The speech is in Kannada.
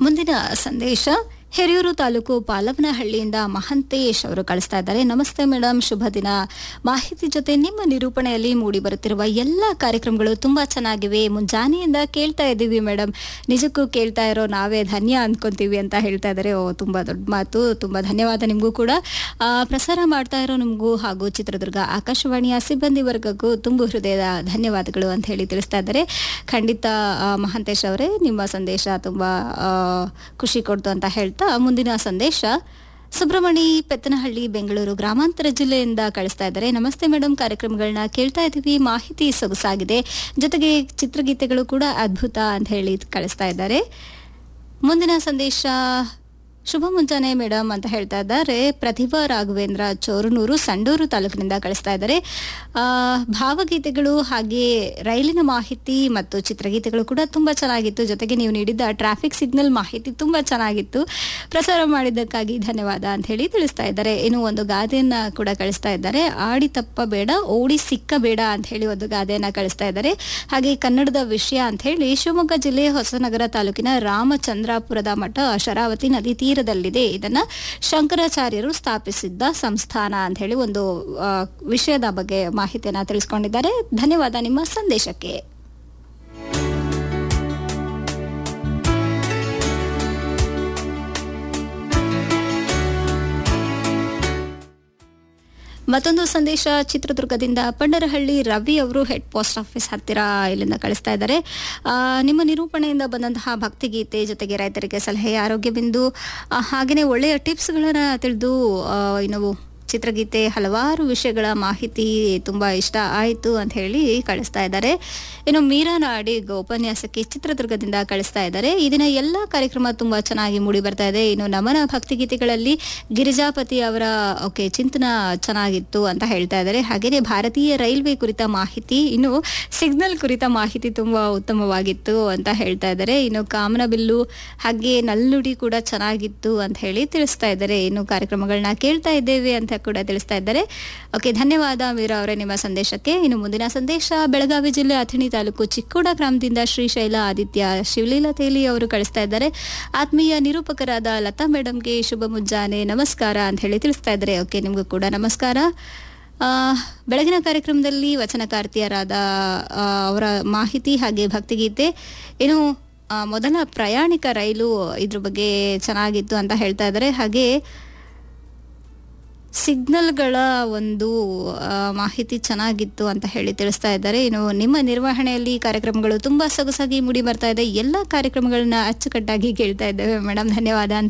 ಮುಂದಿನ ಸಂದೇಶ ಹಿರಿಯೂರು ತಾಲೂಕು ಪಾಲವನಹಳ್ಳಿಯಿಂದ ಮಹಂತೇಶ್ ಅವರು ಕಳಿಸ್ತಾ ಇದ್ದಾರೆ ನಮಸ್ತೆ ಮೇಡಮ್ ಶುಭ ದಿನ ಮಾಹಿತಿ ಜೊತೆ ನಿಮ್ಮ ನಿರೂಪಣೆಯಲ್ಲಿ ಮೂಡಿ ಬರುತ್ತಿರುವ ಎಲ್ಲ ಕಾರ್ಯಕ್ರಮಗಳು ತುಂಬಾ ಚೆನ್ನಾಗಿವೆ ಮುಂಜಾನೆಯಿಂದ ಕೇಳ್ತಾ ಇದ್ದೀವಿ ಮೇಡಮ್ ನಿಜಕ್ಕೂ ಕೇಳ್ತಾ ಇರೋ ನಾವೇ ಧನ್ಯ ಅನ್ಕೊಂತೀವಿ ಅಂತ ಹೇಳ್ತಾ ಇದ್ದಾರೆ ಓ ತುಂಬಾ ದೊಡ್ಡ ಮಾತು ತುಂಬಾ ಧನ್ಯವಾದ ನಿಮಗೂ ಕೂಡ ಆ, ಪ್ರಸಾರ ಮಾಡ್ತಾ ಇರೋ ನಿಮಗೂ ಹಾಗೂ ಚಿತ್ರದುರ್ಗ ಆಕಾಶವಾಣಿಯ ಸಿಬ್ಬಂದಿ ವರ್ಗಕ್ಕೂ ತುಂಬು ಹೃದಯದ ಧನ್ಯವಾದಗಳು ಅಂತ ಹೇಳಿ ತಿಳಿಸ್ತಾ ಇದ್ದಾರೆ ಖಂಡಿತ ಆ, ಮಹಾಂತೇಶ್ ಅವರೇ ನಿಮ್ಮ ಸಂದೇಶ ತುಂಬಾ ಆ, ಖುಷಿ ಕೊಡ್ತು ಅಂತ ಹೇಳ್ತಾ ಮುಂದಿನ ಸಂದೇಶ ಸುಬ್ರಹ್ಮಣಿ ಪೆತ್ತನಹಳ್ಳಿ ಬೆಂಗಳೂರು ಗ್ರಾಮಾಂತರ ಜಿಲ್ಲೆಯಿಂದ ಕಳಿಸ್ತಾ ಇದ್ದಾರೆ ನಮಸ್ತೆ ಮೇಡಮ್ ಕಾರ್ಯಕ್ರಮಗಳನ್ನ ಕೇಳ್ತಾ ಇದ್ದೀವಿ ಮಾಹಿತಿ ಸೊಗಸಾಗಿದೆ ಜೊತೆಗೆ ಚಿತ್ರಗೀತೆಗಳು ಕೂಡ ಅದ್ಭುತ ಅಂತ ಹೇಳಿ ಕಳಿಸ್ತಾ ಇದ್ದಾರೆ ಮುಂದಿನ ಸಂದೇಶ ಶುಭ ಮುಂಜಾನೆ ಮೇಡಮ್ ಅಂತ ಹೇಳ್ತಾ ಇದ್ದಾರೆ ಪ್ರತಿಭಾ ರಾಘವೇಂದ್ರ ಚೋರನೂರು ಸಂಡೂರು ತಾಲೂಕಿನಿಂದ ಕಳಿಸ್ತಾ ಇದ್ದಾರೆ ಆ, ಭಾವಗೀತೆಗಳು ಹಾಗೆ ರೈಲಿನ ಮಾಹಿತಿ ಮತ್ತು ಚಿತ್ರಗೀತೆಗಳು ಕೂಡ ತುಂಬಾ ಚೆನ್ನಾಗಿತ್ತು ಜೊತೆಗೆ ನೀವು ನೀಡಿದ್ದ ಟ್ರಾಫಿಕ್ ಸಿಗ್ನಲ್ ಮಾಹಿತಿ ತುಂಬಾ ಚೆನ್ನಾಗಿತ್ತು ಪ್ರಸಾರ ಮಾಡಿದ್ದಕ್ಕಾಗಿ ಧನ್ಯವಾದ ಅಂತ ಹೇಳಿ ತಿಳಿಸ್ತಾ ಇದ್ದಾರೆ ಇನ್ನು ಒಂದು ಗಾದೆಯನ್ನ ಕೂಡ ಕಳಿಸ್ತಾ ಇದ್ದಾರೆ ಆಡಿ ತಪ್ಪ ಬೇಡ ಓಡಿ ಸಿಕ್ಕ ಬೇಡ ಅಂತ ಹೇಳಿ ಒಂದು ಗಾದೆಯನ್ನ ಕಳಿಸ್ತಾ ಇದ್ದಾರೆ ಹಾಗೆ ಕನ್ನಡದ ವಿಷಯ ಅಂತ ಹೇಳಿ ಶಿವಮೊಗ್ಗ ಜಿಲ್ಲೆ ಹೊಸನಗರ ತಾಲೂಕಿನ ರಾಮಚಂದ್ರಾಪುರದ ಮಠ ಶರಾವತಿ ನದಿ ತೀರದಲ್ಲಿದೆ ಇದನ್ನ ಶಂಕರಾಚಾರ್ಯರು ಸ್ಥಾಪಿಸಿದ್ದ ಸಂಸ್ಥಾನ ಅಂತ ಹೇಳಿ ಒಂದು ಆ, ವಿಷಯದ ಬಗ್ಗೆ ಮಾಹಿತಿಯನ್ನ ತಿಳಿಸ್ಕೊಂಡಿದ್ದಾರೆ ಧನ್ಯವಾದ ನಿಮ್ಮ ಸಂದೇಶಕ್ಕೆ ಮತ್ತೊಂದು ಸಂದೇಶ ಚಿತ್ರದುರ್ಗದಿಂದ ಪಂಡರಹಳ್ಳಿ ರವಿ ಅವರು ಹೆಡ್ ಪೋಸ್ಟ್ ಆಫೀಸ್ ಹತ್ತಿರ ಇಲ್ಲಿಂದ ಕಳಿಸ್ತಾ ಇದ್ದಾರೆ ಆ, ನಿಮ್ಮ ನಿರೂಪಣೆಯಿಂದ ಬಂದಂತಹ ಭಕ್ತಿಗೀತೆ ಜೊತೆಗೆ ರೈತರಿಗೆ ಸಲಹೆ ಆರೋಗ್ಯ ಬಿಂದು ಆ, ಹಾಗೆಯೇ ಒಳ್ಳೆಯ ಟಿಪ್ಸ್ಗಳನ್ನ ತಿಳಿದು ಆ, ಇನ್ನು ಚಿತ್ರಗೀತೆ ಹಲವಾರು ವಿಷಯಗಳ ಮಾಹಿತಿ ತುಂಬಾ ಇಷ್ಟ ಆಯಿತು ಅಂತ ಹೇಳಿ ಕಳಿಸ್ತಾ ಇದ್ದಾರೆ ಇನ್ನು ಮೀರಾ ನಾಡಿಗ್ ಉಪನ್ಯಾಸಕ್ಕೆ ಚಿತ್ರದುರ್ಗದಿಂದ ಕಳಿಸ್ತಾ ಇದ್ದಾರೆ ಈ ದಿನ ಎಲ್ಲ ಕಾರ್ಯಕ್ರಮ ತುಂಬಾ ಚೆನ್ನಾಗಿ ಮೂಡಿ ಬರ್ತಾ ಇದೆ ಇನ್ನು ನಮನ ಭಕ್ತಿಗೀತೆಗಳಲ್ಲಿ ಗಿರಿಜಾಪತಿ ಅವರ ಓಕೆ ಚಿಂತನ ಚೆನ್ನಾಗಿತ್ತು ಅಂತ ಹೇಳ್ತಾ ಇದ್ದಾರೆ ಹಾಗೇನೆ ಭಾರತೀಯ ರೈಲ್ವೆ ಕುರಿತ ಮಾಹಿತಿ ಇನ್ನು ಸಿಗ್ನಲ್ ಕುರಿತ ಮಾಹಿತಿ ತುಂಬಾ ಉತ್ತಮವಾಗಿತ್ತು ಅಂತ ಹೇಳ್ತಾ ಇದ್ದಾರೆ ಇನ್ನು ಕಾಮನಬಿಲ್ಲು ಹಾಗೆ ನಲ್ಲುಡಿ ಕೂಡ ಚೆನ್ನಾಗಿತ್ತು ಅಂತ ಹೇಳಿ ತಿಳಿಸ್ತಾ ಇದ್ದಾರೆ ಇನ್ನು ಕಾರ್ಯಕ್ರಮಗಳನ್ನ ಕೇಳ್ತಾ ಇದ್ದೇವೆ ಅಂತ ಕೂಡ ತಿಳಿಸ್ತಾ ಇದ್ದಾರೆ ಓಕೆ ಧನ್ಯವಾದ ಮೀರಾ ಅವರೇ ನಿಮ್ಮ ಸಂದೇಶಕ್ಕೆ ಇನ್ನು ಮುಂದಿನ ಸಂದೇಶ ಬೆಳಗಾವಿ ಜಿಲ್ಲೆ ಅಥಣಿ ತಾಲೂಕು ಚಿಕ್ಕೋಡ ಗ್ರಾಮದಿಂದ ಶ್ರೀಶೈಲ ಆದಿತ್ಯ ಶಿವಲೀಲಾ ತೇಲಿ ಅವರು ಕಳಿಸ್ತಾ ಇದ್ದಾರೆ ಆತ್ಮೀಯ ನಿರೂಪಕರಾದ ಲತಾ ಮೇಡಮ್ಗೆ ಶುಭ ಮುಂಜಾನೆ ನಮಸ್ಕಾರ ಅಂತ ಹೇಳಿ ತಿಳಿಸ್ತಾ ಇದ್ದಾರೆ ಓಕೆ ನಿಮಗೂ ಕೂಡ ನಮಸ್ಕಾರ ಆ, ಬೆಳಗಿನ ಕಾರ್ಯಕ್ರಮದಲ್ಲಿ ವಚನಕಾರ್ತಿಯರಾದ ಆ, ಅವರ ಮಾಹಿತಿ ಹಾಗೆ ಭಕ್ತಿಗೀತೆ ಇನ್ನು ಆ, ಮೊದಲ ಪ್ರಯಾಣಿಕ ರೈಲು ಇದ್ರ ಬಗ್ಗೆ ಚೆನ್ನಾಗಿತ್ತು ಅಂತ ಹೇಳ್ತಾ ಇದ್ದಾರೆ ಹಾಗೆ ಸಿಗ್ನಲ್ಗಳ ಒಂದು ಆ, ಮಾಹಿತಿ ಚೆನ್ನಾಗಿತ್ತು ಅಂತ ಹೇಳಿ ತಿಳಿಸ್ತಾ ಇದ್ದಾರೆ ಇನ್ನು ನಿಮ್ಮ ನಿರ್ವಹಣೆಯಲ್ಲಿ ಕಾರ್ಯಕ್ರಮಗಳು ತುಂಬಾ ಸೊಗಸಾಗಿ ಮೂಡಿ ಬರ್ತಾ ಇದೆ ಎಲ್ಲ ಕಾರ್ಯಕ್ರಮಗಳನ್ನ ಅಚ್ಚುಕಟ್ಟಾಗಿ ಕೇಳ್ತಾ ಇದ್ದೇವೆ ಮೇಡಮ್ ಧನ್ಯವಾದ ಅಂತ